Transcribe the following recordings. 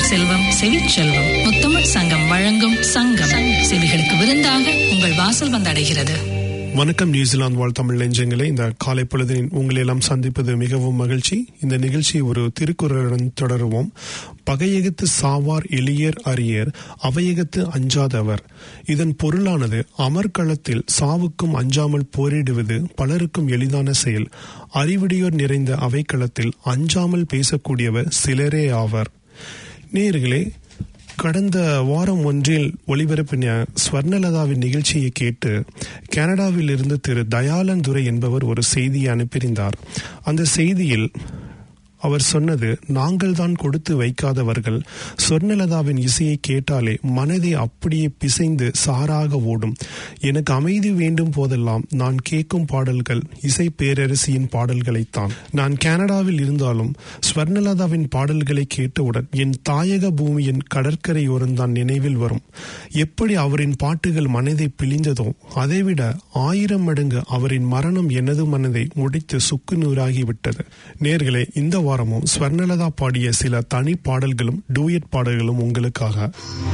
செல்வம் செவிச்செல்வம் முத்தமிழ் சங்கம் வழங்கும் சங்கம் செவிகளுக்கு விருந்தாக உங்கள் வாசல் வந்தடைகிறது வணக்கம் நியூசிலாந்து வாழ் தமிழ் நெஞ்சங்களே இந்த காலை பொழுதில் உங்களை எல்லாம் சந்திப்பது மிகவும் மகிழ்ச்சி இந்த நிகழ்ச்சி ஒரு திருக்குறளுடன் தொடருவோம் பகையகத்து சாவார் எளியர் அரியர் அவையகத்து அஞ்சாதவர் இதன் பொருளானது அமர்க்களத்தில் சாவுக்கும் அஞ்சாமல் போரிடுவது பலருக்கும் எளிதான செயல் அறிவுடையோர் நிறைந்த அவைக்களத்தில் அஞ்சாமல் பேசக்கூடியவர் சிலரே ஆவர் நேர்களே கடந்த வாரம் ஒன்றில் ஒளிபரப்பின ஸ்வர்ணலதாவின் நிகழ்ச்சியை கேட்டு கனடாவில் இருந்து திரு தயாளன் துரை என்பவர் ஒரு செய்தியை அனுப்பியிருந்தார் அந்த செய்தியில் அவர் சொன்னது நாங்கள் தான் கொடுத்து வைக்காதவர்கள் சொர்ணலதாவின் இசையை கேட்டாலே மனதை அப்படியே பிசைந்து சாராக ஓடும் எனக்கு அமைதி வேண்டும் போதெல்லாம் நான் கேட்கும் பாடல்கள் இசை பேரரசியின் பாடல்களைத்தான் நான் கனடாவில் இருந்தாலும் ஸ்வர்ணலதாவின் பாடல்களை கேட்டவுடன் என் தாயக பூமியின் கடற்கரையோரம்தான் நினைவில் வரும் எப்படி அவரின் பாட்டுகள் மனதை பிழிந்ததோ அதைவிட ஆயிரம் மடங்கு அவரின் மரணம் எனது மனதை முடித்து சுக்கு நூறாகிவிட்டது நேர்களே இந்த வாரமும் ஸ்வர்ணலதா பாடிய சில தனி பாடல்களும் டூயட் பாடல்களும் உங்களுக்காக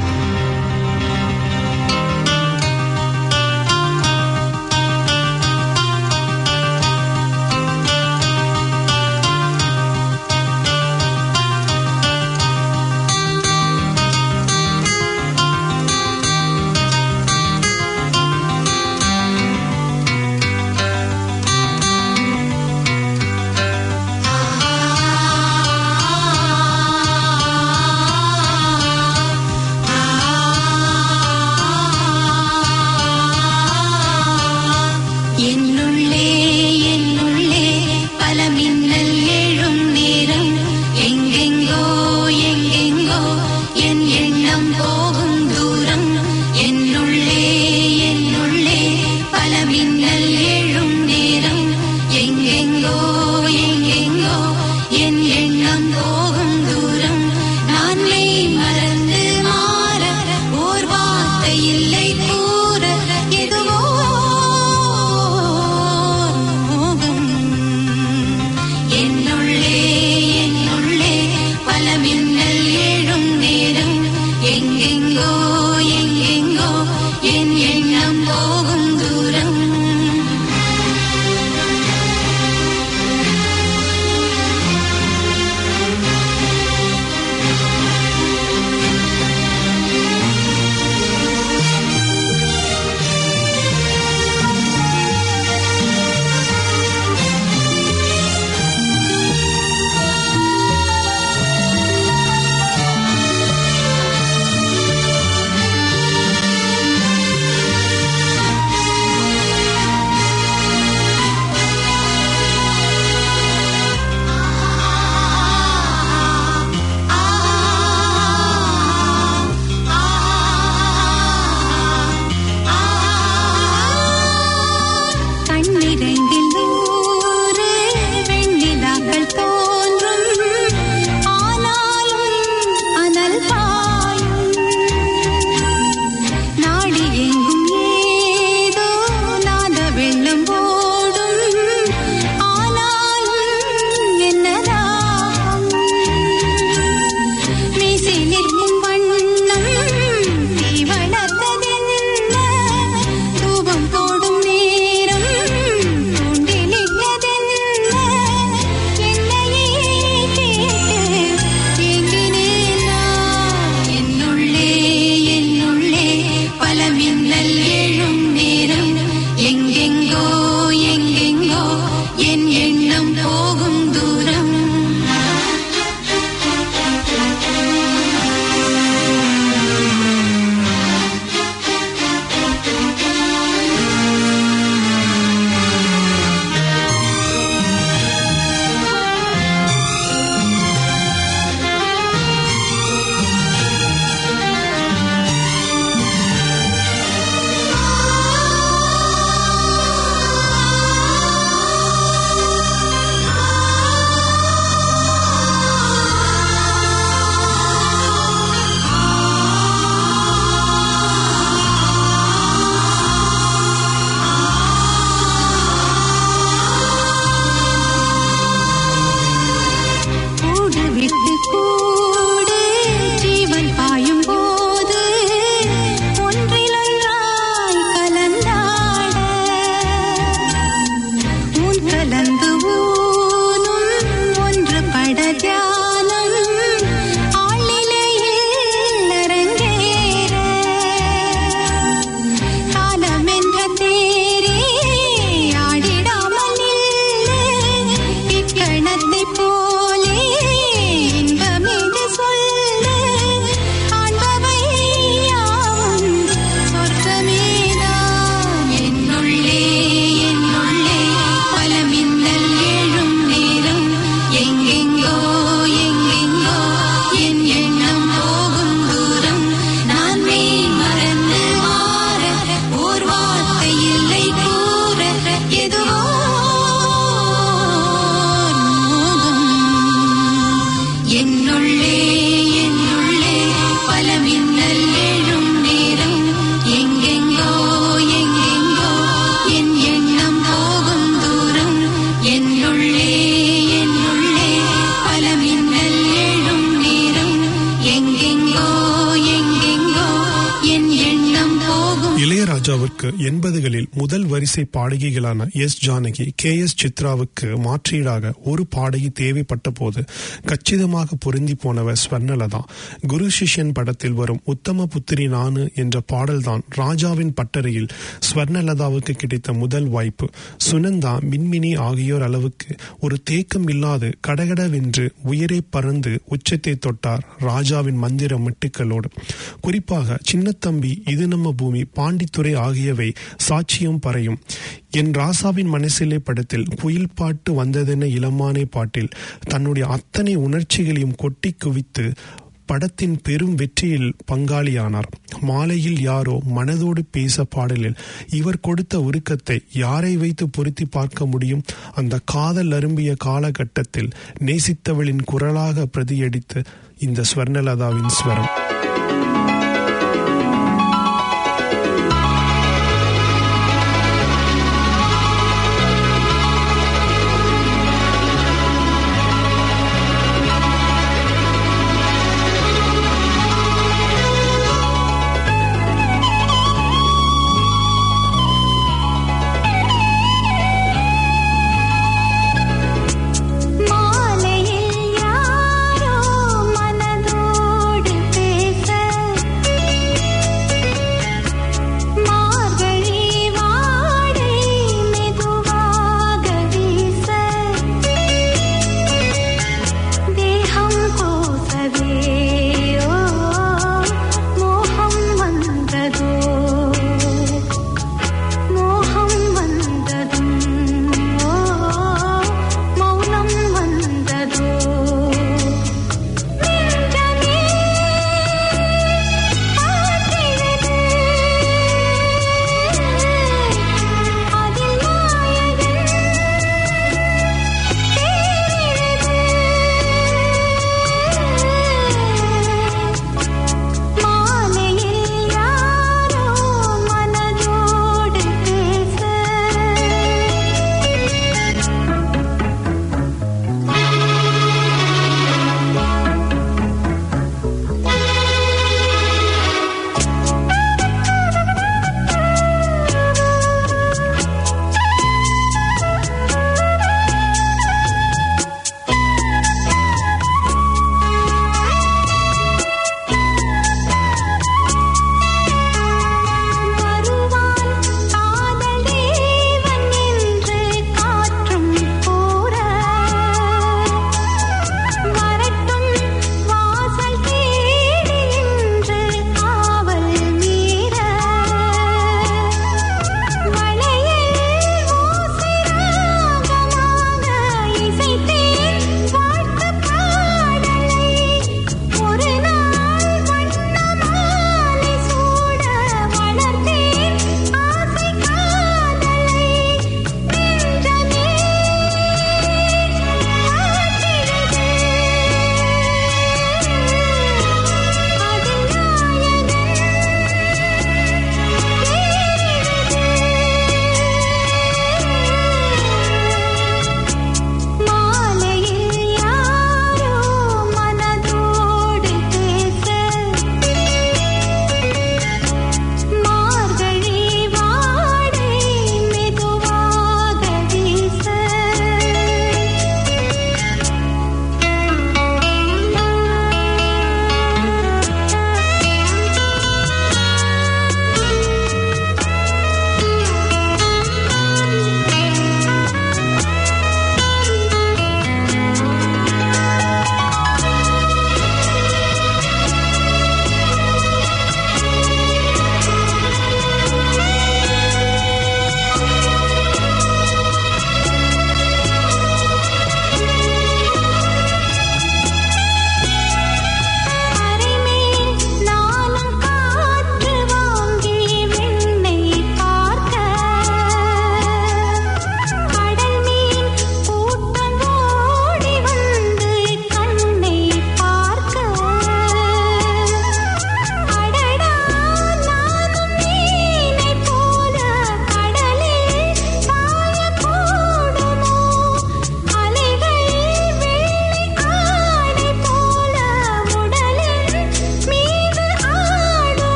என்னுள்ளே என்னுள்ளே பல மின்னல் எழும் நேரம் எங்கெங்கோ எங்கெங்கோ என் எண்ணம் போகும் தூரம் என்னுள்ளே என்னுள்ளே பல மின்னல் எழும் நேரம் எங்கெங்கோ எங்கெங்கோ என் எண்ணம் போகும் தூரம் நான் மெய் மறந்து மாற ஓர் வார்த்தை இல்லை கூற எதுவோ மோகம் என்னுள்ளே என்னுள்ளே பல மின்னல் எழும் நேரம் எங்கெங்கோ எங்கெங்கோ என் எண்ணம் போகும் தூரம் கண்ணிரண்டில் நூறு வெண்ணிலாக்கள் தோன்றும் ஆனாலும் அனல் பாயும் நாடி எங்கும் ஏதோ நாத வெள்ளம் ஓடும் ஆனாலும் என்னதாகும் மீசை நிற்கும் வண்ணம் தீ வளர்த்ததென்ன தூபம் போடும் நேரம் தூண்டிலிட்டதென்ன என்னையே கேட்டு ஏங்கினேன் நான். என்னுள்ளே என்னுள்ளே பல மின்னல் எழும் நேரம் எங்கெங்கோ எங்கெங்கோ என் எண்ணம் போகும் தூரம் ஆ இளையராஜாவுக்கு எண்பதுகளில் முதல் வரிசை பாடகிகளான எஸ் ஜானகி கே எஸ் சித்ராவுக்கு மாற்றீடாக ஒரு பாடகி தேவைப்பட்ட போது கச்சிதமாக பொருந்தி போனவர் ஸ்வர்ணலதா குரு சிஷ்யன் படத்தில் வரும் உத்தம புத்திரி நானு என்ற பாடல்தான் ராஜாவின் பட்டறையில் ஸ்வர்ணலதாவுக்கு கிடைத்த முதல் வாய்ப்பு சுனந்தா மின்மினி ஆகியோர் அளவுக்கு ஒரு தேக்கம் இல்லாது கடகடவென்று உயரே பறந்து உச்சத்தை தொட்டார் ராஜாவின் மந்திர மெட்டுக்களோடு குறிப்பாக சின்னத்தம்பி இது நம்ம பூமி பாண்டித்துறை ஆகியவை சாட்சியம் பறையும் என் ராசாவின் மனசிலே படத்தில் குயில் பாட்டு வந்ததென இளமானே பாட்டில் தன்னுடைய அத்தனை உணர்ச்சிகளையும் கொட்டி குவித்து படத்தின் பெரும் வெற்றியில் பங்காளியானார் மாலையில் யாரோ மனதோடு பேச பாடலில் இவர் கொடுத்த உருக்கத்தை யாரை வைத்து பொருத்தி பார்க்க முடியும் அந்த காதல் அரும்பிய காலகட்டத்தில் நேசித்தவளின் குரலாக பிரதியடித்து இந்த ஸ்வர்ணலதாவின் ஸ்வரம் மாலையில் யாரோ மனதோடு பேச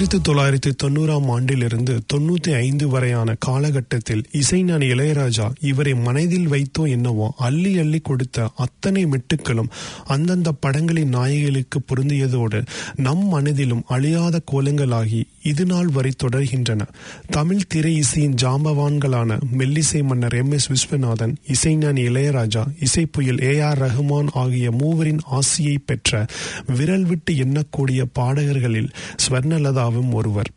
ஆயிரத்தி தொள்ளாயிரத்தி தொண்ணூறாம் ஆண்டிலிருந்து தொண்ணூத்தி ஐந்து வரையான காலகட்டத்தில் இசைஞானி இளையராஜா இவரை மனதில் வைத்தோ என்னவோ அள்ளி அள்ளி கொடுத்த அத்தனை மெட்டுக்களும் அந்தந்த படங்களின் நாயகிகளுக்கு பொருந்தியதோடு நம் மனதிலும் அழியாத கோலங்களாகி இது நாள் வரை தொடர்கின்றன தமிழ் திரை இசையின் ஜாம்பவான்களான மெல்லிசை மன்னர் எம் எஸ் விஸ்வநாதன் இசைஞானி இளையராஜா இசைப்புயல் ஏ ஆர் ரஹ்மான் ஆகிய மூவரின் ஆசியை பெற்ற விரல் விட்டு எண்ணக்கூடிய பாடகர்களில் ஸ்வர்ணலதாவும் ஒருவர்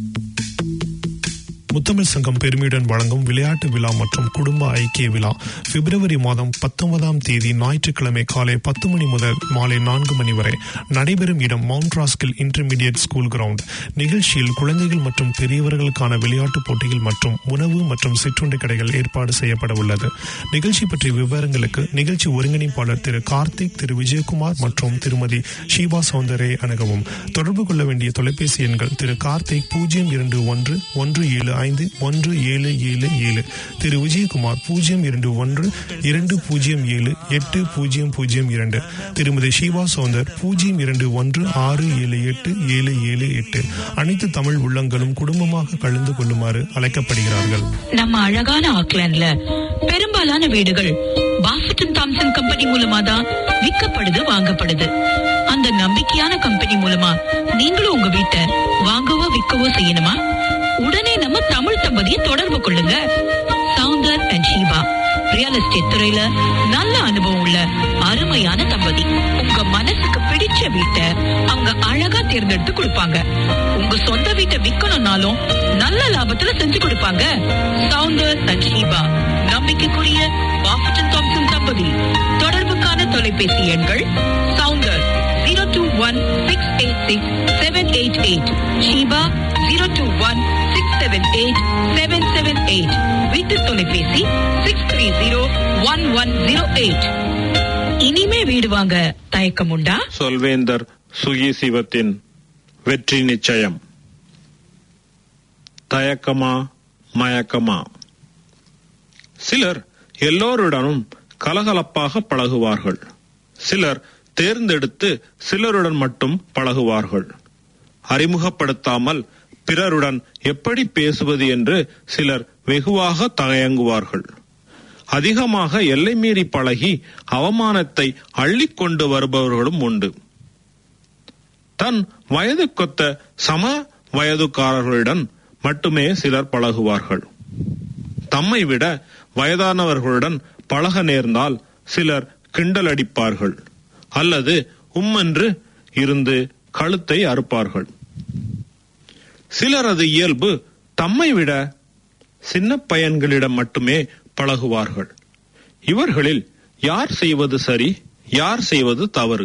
முத்தமிழ் சங்கம் பெருமையுடன் வழங்கும் விளையாட்டு விழா மற்றும் குடும்ப ஐக்கிய விழா பிப்ரவரி மாதம் பத்தொன்பதாம் தேதி ஞாயிற்றுக்கிழமை காலை பத்து மணி முதல் மாலை நான்கு மணி வரை நடைபெறும் இடம் mount Roskill intermediate school ground நிகழ்ச்சியில் குழந்தைகள் மற்றும் பெரியவர்களுக்கான விளையாட்டுப் போட்டிகள் மற்றும் உணவு மற்றும் சிற்றுண்டி கடைகள் ஏற்பாடு செய்யப்பட உள்ளது நிகழ்ச்சி பற்றிய விவரங்களுக்கு நிகழ்ச்சி ஒருங்கிணைப்பாளர் திரு கார்த்திக் திரு விஜயகுமார் மற்றும் திருமதி ஷீபா சௌந்தரே அணுகவும் தொடர்பு கொள்ள வேண்டிய தொலைபேசி எண்கள் திரு கார்த்திக் பூஜ்ஜியம் இரண்டு ஒன்று ஒன்று ஏழு ஐந்து ஒன்று ஏழு ஏழு ஏழு திரு விஜயகுமார் பூஜ்ஜியம் இரண்டு ஒன்று இரண்டு பூஜ்ஜியம் ஏழு எட்டு பூஜ்ஜியம் பூஜ்ஜியம் இரண்டு திருமதி ஷீவா சௌந்தர் பூஜ்ஜியம் இரண்டு ஒன்று ஆறு ஏழு எட்டு ஏழு ஏழு எட்டு அனைத்து தமிழ் உள்ளங்களும் குடும்பமாக கலந்து கொள்ளுமாறு அழைக்கப்படுகிறார்கள் நம்ம அழகான ஆக்லாண்ட்ல பெரும்பாலான வீடுகள் பாஃபட்டன் தாம்சன் கம்பெனி மூலமா தான் விற்கப்படுது வாங்கப்படுது அந்த நம்பிக்கையான கம்பெனி மூலமா நீங்களும் உங்க வீட்டை வாங்கவோ விற்கவோ செய்யணுமா உடனே நம்ம தமிழ் தம்பதியை தொடர்பு கொள்ளுங்க Soundar and Sheeba real estate துறையில நல்ல அனுபவம் உள்ள அருமையான தம்பதி உங்க மனசுக்கு பிடிச்ச வீட்டை அவங்க அழகா தேர்ந்தெடுத்து கொடுப்பாங்க உங்க சொந்த வீட்டை விக்கணும்னாலும் நல்ல லாபத்துல செஞ்சு கொடுப்பாங்க சவுந்தர் அண்ட் ஷீபா நம்பிக்கைக்குரிய பாஃபட்டன் தாம்சன் தம்பதி தொடர்புக்கான தொலைபேசி எண்கள் Soundar zero two one six eight six seven eight eight Sheeba zero two one six seven eight seven seven eight வீட்டு தொலைபேசி six three zero one one zero eight இனிமே வீடு வாங்க தயக்கம் உண்டா சொல்வேந்தர் சுகி சிவத்தின் வெற்றி நிச்சயம் தயக்கமா மயக்கமா சிலர் எல்லோருடனும் கலகலப்பாக பழகுவார்கள் சிலர் தேர்ந்தெடுத்து சிலருடன் மட்டும் பழகுவார்கள் அறிமுகப்படுத்தாமல் பிறருடன் எப்படி பேசுவது என்று சிலர் வெகுவாக தயங்குவார்கள் அதிகமாக எல்லை மீறி பழகி அவமானத்தை அள்ளிக்கொண்டு வருபவர்களும் உண்டு தன் வயதுக்கொத்த சம வயதுக்காரர்களுடன் மட்டுமே சிலர் பழகுவார்கள் தம்மை விட வயதானவர்களுடன் பழக நேர்ந்தால் சிலர் கிண்டல் அடிப்பார்கள் அல்லது உம்மென்று இருந்து கழுத்தை அறுப்பார்கள் சிலரது இயல்பு தம்மை விட சின்ன பையன்களிடம் மட்டுமே பழகுவார்கள் இவர்களில் யார் செய்வது சரி யார் செய்வது தவறு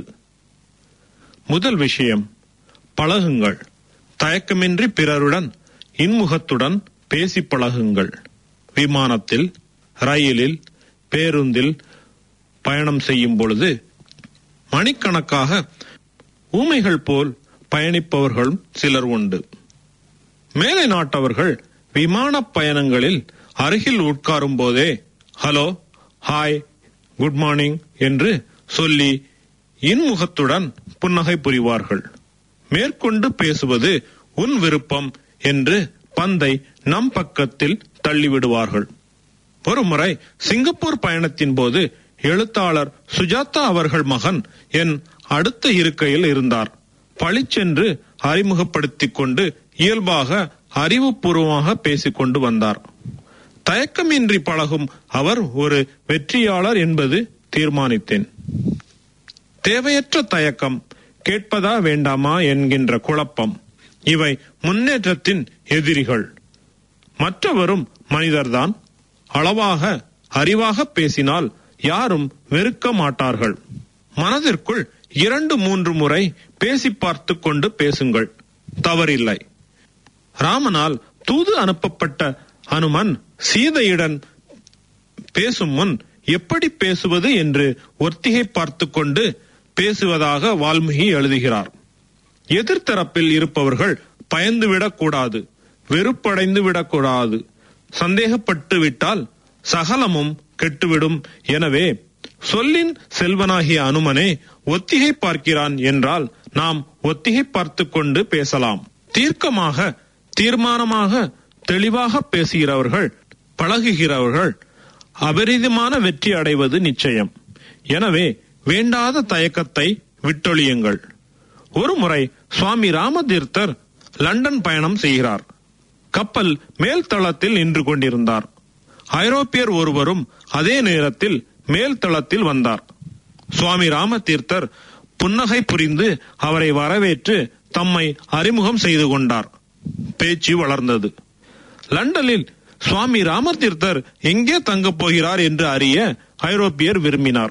முதல் விஷயம் பழகுங்கள் தயக்கமின்றி பிறருடன் இன்முகத்துடன் பேசி பழகுங்கள் விமானத்தில் ரயிலில் பேருந்தில் பயணம் செய்யும் பொழுது மணிக்கணக்காக ஊமைகள் போல் பயணிப்பவர்களும் சிலர் உண்டு மேலை நாட்டவர்கள் விமான பயணங்களில் அருகில் உட்காரும் போதே ஹலோ ஹாய் குட் மார்னிங் என்று சொல்லி இன்முகத்துடன் புன்னகை புரிவார்கள் மேற்கொண்டு பேசுவது உன் விருப்பம் என்று பந்தை நம் பக்கத்தில் தள்ளிவிடுவார்கள் ஒருமுறை சிங்கப்பூர் பயணத்தின் போது எழுத்தாளர் சுஜாதா அவர்கள் மகன் என் அடுத்த இருக்கையில் இருந்தார் பளிச்சென்று அறிமுகப்படுத்திக் கொண்டு இயல்பாக அறிவுபூர்வமாக பேசிக்கொண்டு வந்தார் தயக்கமின்றி பழகும் அவர் ஒரு வெற்றியாளர் என்பது தீர்மானித்தேன் தேவையற்ற தயக்கம் கேட்பதா வேண்டாமா என்கின்ற குழப்பம் இவை முன்னேற்றத்தின் எதிரிகள் மற்றவரும் மனிதர்தான் அளவாக அறிவாக பேசினால் யாரும் வெறுக்க மாட்டார்கள் மனதிற்குள் இரண்டு மூன்று முறை பேசி பார்த்து கொண்டு பேசுங்கள் தவறில்லை ராமனால் தூது அனுப்பப்பட்ட அனுமன் சீதையுடன் பேசும் முன் எப்படி பேசுவது என்று ஒத்திகை பார்த்து கொண்டு பேசுவதாக வால்மீகி எழுதுகிறார் எதிர்த்தரப்பில் இருப்பவர்கள் பயந்துவிடக் கூடாது வெறுப்படைந்து விடக்கூடாது சந்தேகப்பட்டு விட்டால் சகலமும் கெட்டுவிடும் எனவே சொல்லின் செல்வனாகிய அனுமனே ஒத்திகை பார்க்கிறான் என்றால் நாம் ஒத்திகை பார்த்து கொண்டு பேசலாம் தீர்க்கமாக தீர்மானமாக தெளிவாக பேசுகிறவர்கள் பழகுகிறவர்கள் அபரிதமான வெற்றி அடைவது நிச்சயம் எனவே வேண்டாத தயக்கத்தை விட்டொழியுங்கள் ஒருமுறை சுவாமி ராமதீர்த்தர் லண்டன் பயணம் செய்கிறார் கப்பல் மேல் தளத்தில் நின்று கொண்டிருந்தார் ஐரோப்பியர் ஒருவரும் அதே நேரத்தில் மேல் தளத்தில் வந்தார் சுவாமி ராமதீர்த்தர் புன்னகை புரிந்து அவரை வரவேற்று தம்மை அறிமுகம் செய்து கொண்டார் பேச்சு வளர்ந்தது லண்டனில் சுவாமி ராமதீர்த்தர் எங்கே தங்கப் போகிறார் என்று அறிய ஐரோப்பியர் விரும்பினார்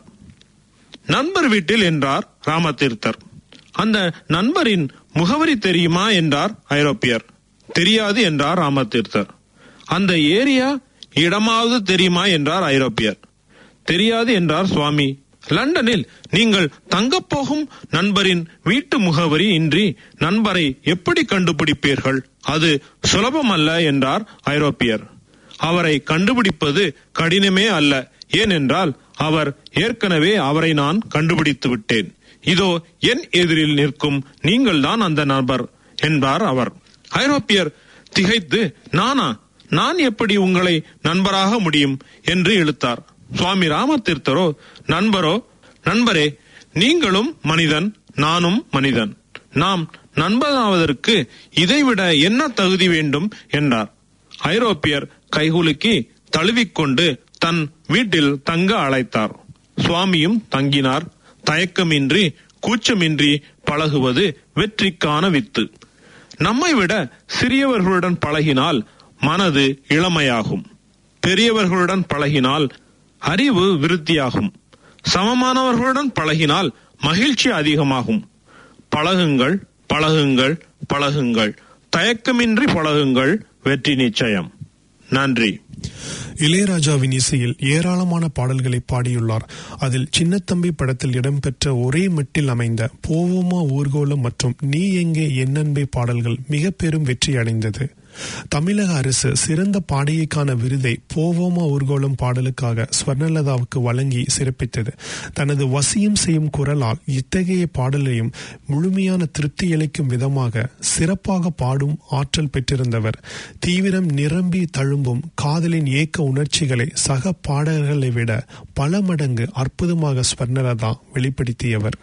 நண்பர் வீட்டில் என்றார் ராமதீர்த்தர் அந்த நண்பரின் முகவரி தெரியுமா என்றார் ஐரோப்பியர் தெரியாது என்றார் ராமதீர்த்தர் அந்த ஏரியா இடமாவது தெரியுமா என்றார் ஐரோப்பியர் தெரியாது என்றார் சுவாமி லண்டனில் நீங்கள் தங்கப் போகும் நண்பரின் வீட்டு முகவரி இன்றி நண்பரை எப்படி கண்டுபிடிப்பீர்கள் அது சுலபமல்ல என்றார் ஐரோப்பியர் அவரை கண்டுபிடிப்பது கடினமே அல்ல ஏனென்றால் அவர் ஏற்கனவே அவரை நான் கண்டுபிடித்து விட்டேன் இதோ என் எதிரில் நிற்கும் நீங்கள்தான் அந்த நபர் என்பார் அவர் ஐரோப்பியர் திகைத்து நானா நான் எப்படி உங்களை நண்பராக முடியும் என்று இழுத்தார் சுவாமி ராமதீர்த்தரோ நண்பரோ நண்பரே நீங்களும் மனிதன் நானும் மனிதன் நாம் நண்பனாவதற்கு இதைவிட என்ன தகுதி வேண்டும் என்றார் ஐரோப்பியர் கைகுலுக்கி தழுவிக்கொண்டு தன் வீட்டில் தங்க அழைத்தார் சுவாமியும் தங்கினார் தயக்கமின்றி கூச்சமின்றி பழகுவது வெற்றிக்கான வித்து நம்மை விட சிறியவர்களுடன் பழகினால் மனது இளமையாகும் பெரியவர்களுடன் பழகினால் அறிவு விருத்தியாகும் சமமானவர்களுடன் பழகினால் மகிழ்ச்சி அதிகமாகும் பழகுங்கள் பழகுங்கள் பழகுங்கள் தயக்கமின்றி பழகுங்கள் வெற்றி நிச்சயம் நன்றி இளையராஜாவின் இசையில் ஏராளமான பாடல்களை பாடியுள்ளார் அதில் சின்னத்தம்பி படத்தில் இடம்பெற்ற ஒரே மெட்டில் அமைந்த போவோமா ஊர்கோலம் மற்றும் நீ எங்கே என்னன்பே பாடல்கள் மிக பெரும் வெற்றி அடைந்தது தமிழக அரசு சிறந்த பாடகிக்கான விருதை போவோமா ஊர்கோலம் பாடலுக்காக ஸ்வர்ணலதாவுக்கு வழங்கி சிறப்பித்தது தனது வசியம் செய்யும் குரலால் இத்தகைய பாடலையும் முழுமையான திருப்தி அளிக்கும் விதமாக சிறப்பாக பாடும் ஆற்றல் பெற்றிருந்தவர் தீவிரம் நிரம்பி தழும்பும் காதலின் ஏக்க உணர்ச்சிகளை சக பாடகர்களை விட பல மடங்கு அற்புதமாக ஸ்வர்ணலதா வெளிப்படுத்தியவர்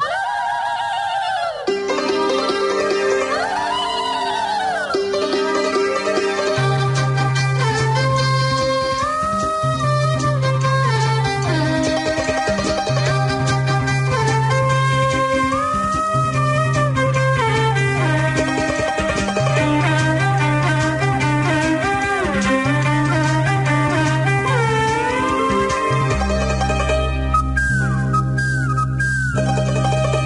ஆ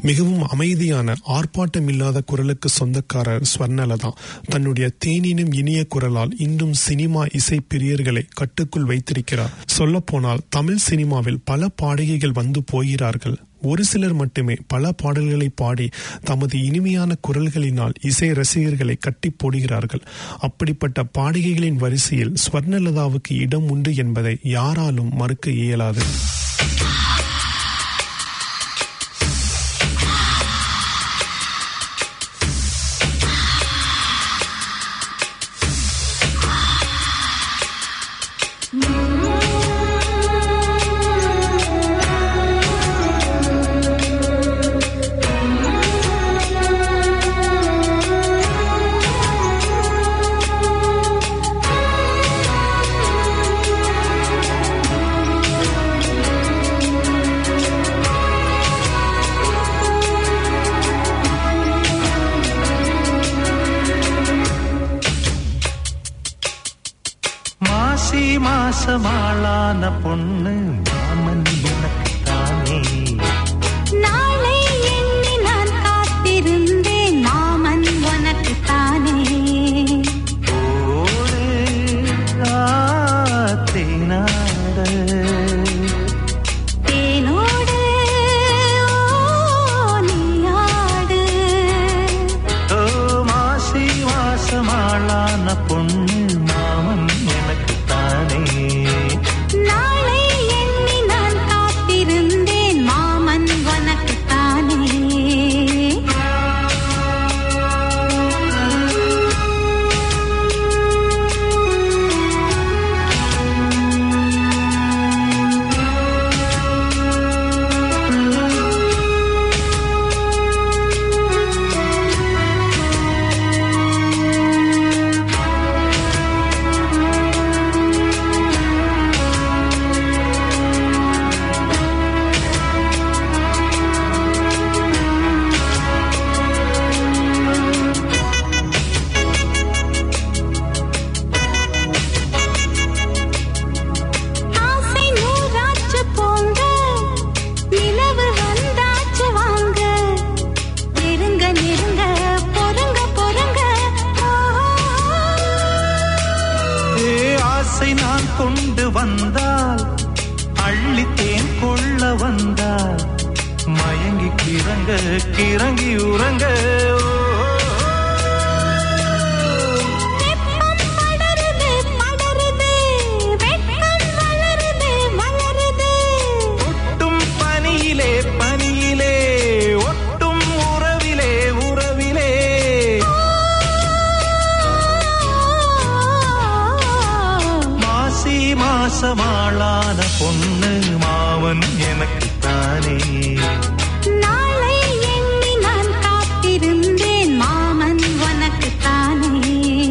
மிகவும் அமைதியான ஆர்ப்பாட்டம் இல்லாத குரலுக்கு சொந்தக்காரர் ஸ்வர்ணலதா தன்னுடைய தேனினும் இனிய குரலால் இன்றும் சினிமா இசை பிரியர்களை கட்டுக்குள் வைத்திருக்கிறார் சொல்லப்போனால் தமிழ் சினிமாவில் பல பாடகிகள் வந்து போகிறார்கள் ஒரு சிலர் மட்டுமே பல பாடல்களை பாடி தமது இனிமையான குரல்களினால் இசை ரசிகர்களை கட்டி போடுகிறார்கள் அப்படிப்பட்ட பாடகிகளின் வரிசையில் ஸ்வர்ணலதாவுக்கு இடம் உண்டு என்பதை யாராலும் மறுக்க இயலாது மாசி மாசமாளான பொண்ணு மாமன் எனக்கு தானே நாளை எண்ணி நான் காத்திருந்தேன் மாமன் உனக்கு தானே ஓடு ஆத்தேனாட தேனோடு ஓ, நீயாடு ஓ மாசி மாசமாளான பொண்ணு மாமன் எனக்கு தானே நாளை எண்ணி நான் காத்திருந்தேன் மாமன் உனக்கு தானே ஆசை நூறாச்சு போங்க நிலவு வந்தாச்சு வாங்க நெருங்க நெருங்க பொறுங்க பொறுங்க ஏ ஆசை நான் கொண்டு வந்தால் அள்ளித்தேன் கொள்ள வந்தால் மயங்கி கிறங்க கிறங்கி உறங்க வெப்பம் படருது படருது வெட்கம் வளருது வளருது ஒட்டும் பனியிலே பனியிலே ஒட்டும் உறவிலே உறவிலே மாசி மாசமாளான பொண்ணு மாவன் எனக்கு தானே நாளை எண்ணி நான் காத்திருந்தேன் மாமன் உனக்கு தானே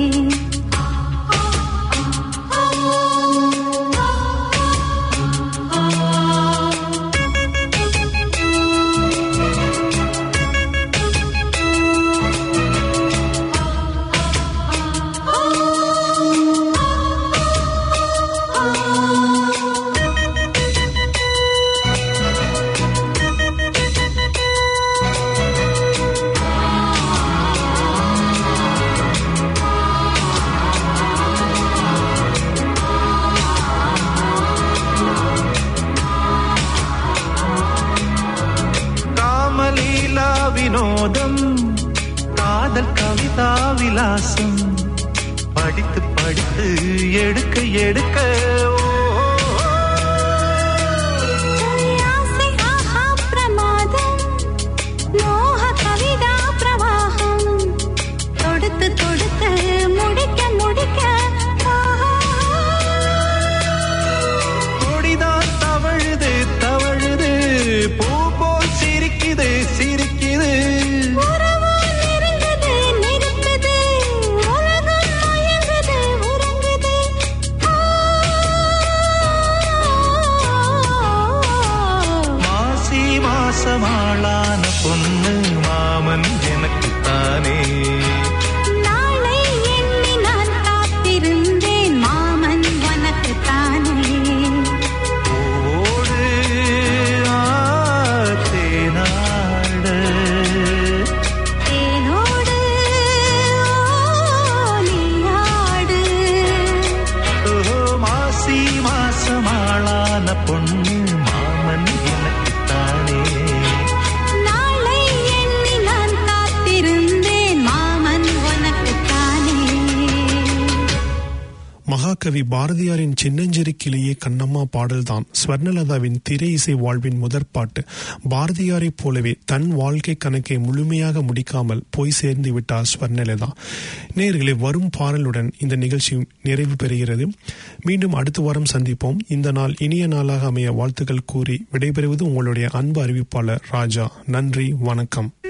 காமலீலா வினோதம் காதல் கவிதா விலாசம் படித்து படித்து எடுக்க எடுக்க ஓ, ஆசை ஆஹா பிரமாதம் மோக கவிதா பிரவாகம் தொடுத்து தொடுத்து முடிக்க முடிக்க கொடிதான் தவழுது தவழுது பூ போல் சிரிக்குது சிரிக்குது உறவோ நெருங்குது நெருக்குது உலகம் மயங்குது உறங்குது மாசி மாசமாளான பொண்ணு மாமன் எனக்கு தானே நாளை எண்ணி நான் காத்திருந்தேன் மாமன் உனக்கு தானே ஓடு ஆத்தேனாட வாசமாளான பொண்ணு மாமன் எனக்குத்தானே நாளை எண்ணி நான் காத்திருந்தேன் மாமன் உனக்குத்தானே மகாகவி பாரதியாரின் சின்னஞ்சிறு கிளியே கண்ணம்மா பாடல்தான் ஸ்வர்ணலதாவின் திரை இசை வாழ்வின் முதற்பாட்டு பாரதியாரைப் போலவே தன் வாழ்க்கை கணக்கை முழுமையாக முடிக்காமல் போய் சேர்ந்து விட்டார் ஸ்வர்ணலதா நேயர்களே வரும் பாடலுடன் இந்த நிகழ்ச்சி நிறைவு பெறுகிறது மீண்டும் அடுத்த வாரம் சந்திப்போம் இந்த நாள் இனிய நாளாக அமைய வாழ்த்துக்கள் கூறி விடைபெறுவது உங்களுடைய அன்பு அறிவிப்பாளர் ராஜா நன்றி வணக்கம்